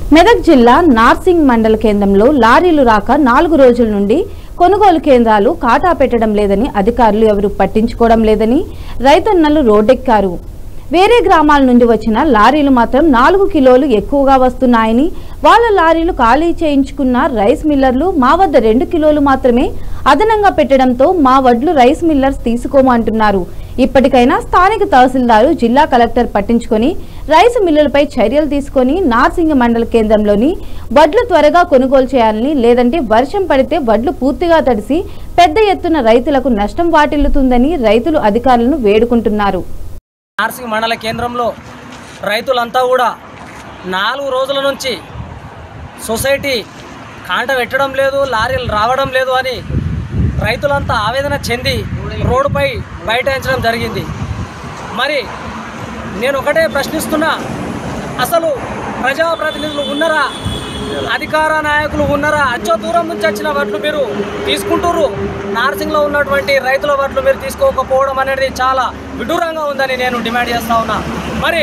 మెదక్ జిల్లా నార్సింగ్ మండల కేంద్రంలో లారీలు రాక నాలుగు రోజుల నుండి కొనుగోలు కేంద్రాలు కాటా పెట్టడం లేదని అధికారులు ఎవరు పట్టించుకోవడం లేదని రైతన్నలు రోడ్డెక్కారు వేరే గ్రామాల నుండి వచ్చిన లారీలు మాత్రం నాలుగు కిలోలు ఎక్కువగా వస్తున్నాయని వాళ్ళ లారీలు ఖాళీ చేయించుకున్న రైస్ మిల్లర్లు మా వద్ద రెండు కిలోలు మాత్రమే అదనంగా పెట్టడంతో మా వడ్లు రైస్ మిల్లర్స్ తీసుకోమంటున్నారు ఇప్పటికైనా స్థానిక తహసీల్దారు జిల్లా కలెక్టర్ పట్టించుకొని రైసు మిల్లులపై చర్యలు తీసుకొని నార్సింగ మండల కేంద్రంలోని వడ్లు త్వరగా కొనుగోలు చేయాలని లేదంటే వర్షం పడితే వడ్లు పూర్తిగా తడిసి పెద్ద ఎత్తున రైతులకు నష్టం వాటిల్లుతుందని రైతులు అధికారులను వేడుకుంటున్నారు నార్సింగ్ మండల కేంద్రంలో రైతులంతా కూడా నాలుగు రోజుల నుంచి సొసైటీ కాంట పెట్టడం లేదు లారీలు రావడం లేదు అని రైతులంతా ఆవేదన చెంది రోడ్డుపై బైఠాయించడం జరిగింది మరి నేను ఒకటే ప్రశ్నిస్తున్నా అసలు ప్రజాప్రతినిధులు ఉన్నారా అధికార నాయకులు ఉన్నారా అచ్చో దూరం నుంచి వచ్చిన వడ్లు మీరు తీసుకుంటుర్రు నార్సింగ్లో ఉన్నటువంటి రైతుల వడ్లు మీరు తీసుకోకపోవడం అనేది చాలా విడ్డూరంగా ఉందని నేను డిమాండ్ చేస్తా ఉన్నా మరి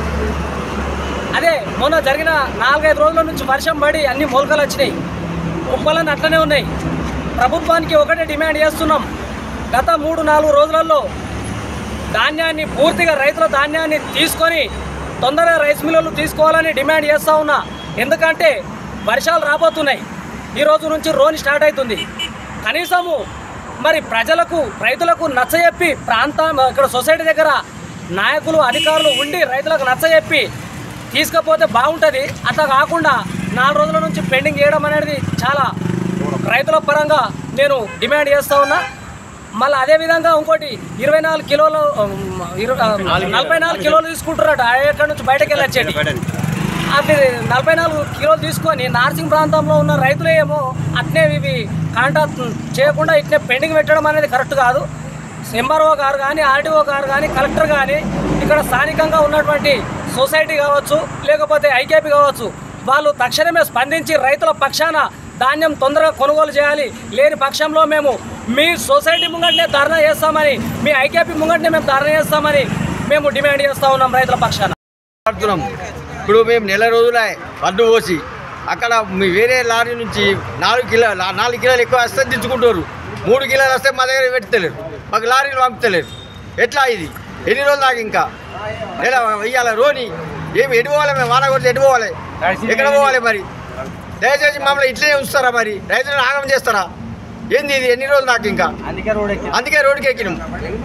అదే మొన్న జరిగిన నాలుగైదు రోజుల నుంచి వర్షం పడి అన్ని మొలకలు వచ్చినాయి కుప్పలన్నీ అట్లనే ఉన్నాయి ప్రభుత్వానికి ఒకటే డిమాండ్ చేస్తున్నాం గత మూడు నాలుగు రోజులలో ధాన్యాన్ని పూర్తిగా రైతుల ధాన్యాన్ని తీసుకొని తొందరగా రైస్ మిల్లులు తీసుకోవాలని డిమాండ్ చేస్తూ ఉన్నా ఎందుకంటే వర్షాలు రాబోతున్నాయి ఈ రోజు నుంచి రోని స్టార్ట్ అవుతుంది కనీసము మరి ప్రజలకు రైతులకు నచ్చజెప్పి ప్రాంతం ఇక్కడ సొసైటీ దగ్గర నాయకులు అధికారులు ఉండి రైతులకు నచ్చజెప్పి తీసుకపోతే బాగుంటుంది అట్లా కాకుండా నాలుగు రోజుల నుంచి పెండింగ్ చేయడం అనేది చాలా రైతుల పరంగా నేను డిమాండ్ చేస్తూ ఉన్నా మళ్ళీ అదేవిధంగా ఇంకోటి ఇరవై నాలుగు కిలోలు ఉమ్, ఇరు- ఆ, నలభై నాలుగు కిలోలు తీసుకుంటున్నాడు ఆ ఎక్కడి నుంచి బయటకు వెళ్ళి వచ్చేటి అది నలభై నాలుగు కిలోలు తీసుకొని నార్సింగ్ ప్రాంతంలో ఉన్న రైతులే ఏమో అట్నే ఇవి కాంటాక్ట్ చేయకుండా ఇట్నే పెండింగ్ పెట్టడం అనేది కరెక్ట్ కాదు ఎంఆర్ఓ గారు కానీ ఆర్డీఓ గారు కానీ కలెక్టర్ కానీ ఇక్కడ స్థానికంగా ఉన్నటువంటి సొసైటీ కావచ్చు లేకపోతే ఐకేపీ కావచ్చు వాళ్ళు తక్షణమే స్పందించి రైతుల పక్షాన ధాన్యం తొందరగా కొనుగోలు చేయాలి లేని పక్షంలో మేము మీ సొసైటీ ముంగటనే ధర్నా చేస్తామని మీ ఐకేపీ ముంగటనే మేము ధర్నా చేస్తామని మేము డిమాండ్ చేస్తా ఉన్నాం రైతుల పక్షాన మాట్లాడుతున్నాం ఇప్పుడు మేము నెల రోజులే వడ్డు పోసి అక్కడ మీ వేరే లారీ నుంచి నాలుగు కిలో నాలుగు కిలోలు ఎక్కువ వస్తే దించుకుంటారు మూడు కిలోలు వస్తే మా దగ్గర పెడతలేరు మాకు లారీలు పంపుతలేరు ఎట్లా ఇది ఎన్ని రోజులు దాకా ఇంకా నెల వెయ్యాల రోని ఏమి ఎటు పోవాలి మేము వాన కొడితే ఎటు పోవాలి ఎక్కడ పోవాలి మరి దయచేసి మమ్మల్ని ఇట్లనే ఉంచుతారా మరి రైతులను ఆగం చేస్తారా ఏంది ఇది ఎన్ని రోజులు దాకా ఇంకా అందుకే రోడ్డుకి ఎక్కినాం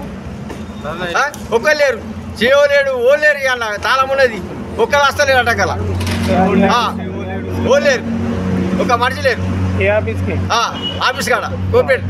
ఆ? ఒక్కరు లేరు చేయో లేడు ఓ లేరు ఇక అన్న తాళం ఉన్నది ఒక్కరు వస్తలేరు అటకల ఓ లేరు ఒక మనిషి లేరు ఆ, ఆఫీస్ కాడ కోపేట్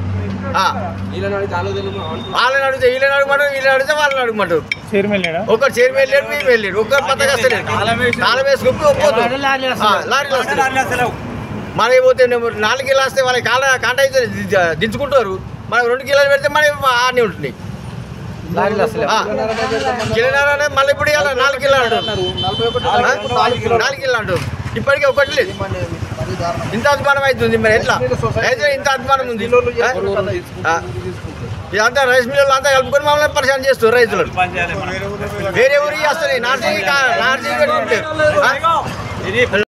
వాళ్ళని అడిగితే వీళ్ళని అడగమంటారు వీళ్ళని అడిగితే వాళ్ళని అడగమంటారు చైర్మన్ లేడా ఒకరు చైర్మన్ లేడు మేము వెళ్ళాడు ఒక్కరు పక్కగా వస్తలేరు తాళం వేసుకుని ఒప్పుకోదు ఆ, లారీలు వస్తలేరు మనకి పోతే నెంబర్ నాలుగు కిలో వస్తే వాళ్ళకి కాళ్ళ కాంట అయితే ది- దించుకుంటారు మనకు రెండు కిలోలు పెడితే మనకి ఆడనే ఉంటున్నాయి ఆ, కిలోన్నర అనేది మళ్ళీ ఇప్పుడు ఇవాళ నాలుగు కిలో అంటారు ఆ? నాలుగు కిలో అంటారు ఇప్పటికీ ఒకటి లేదు ఇంత అభిమానం అవుతుంది మరి ఎట్లా అయితే ఇంత అభిమానం ఉంది ఆ? ఆ. ఇదంతా రైస్ మిల్లు అంతా కలుపుకొని మమ్మల్ని పరిశాన్ చేస్తారు రైతులను వేరే ఊరికి వస్తున్నాయి నార్సింగ్ నార్సింగ్ పెట్టుకుంటే ఆ?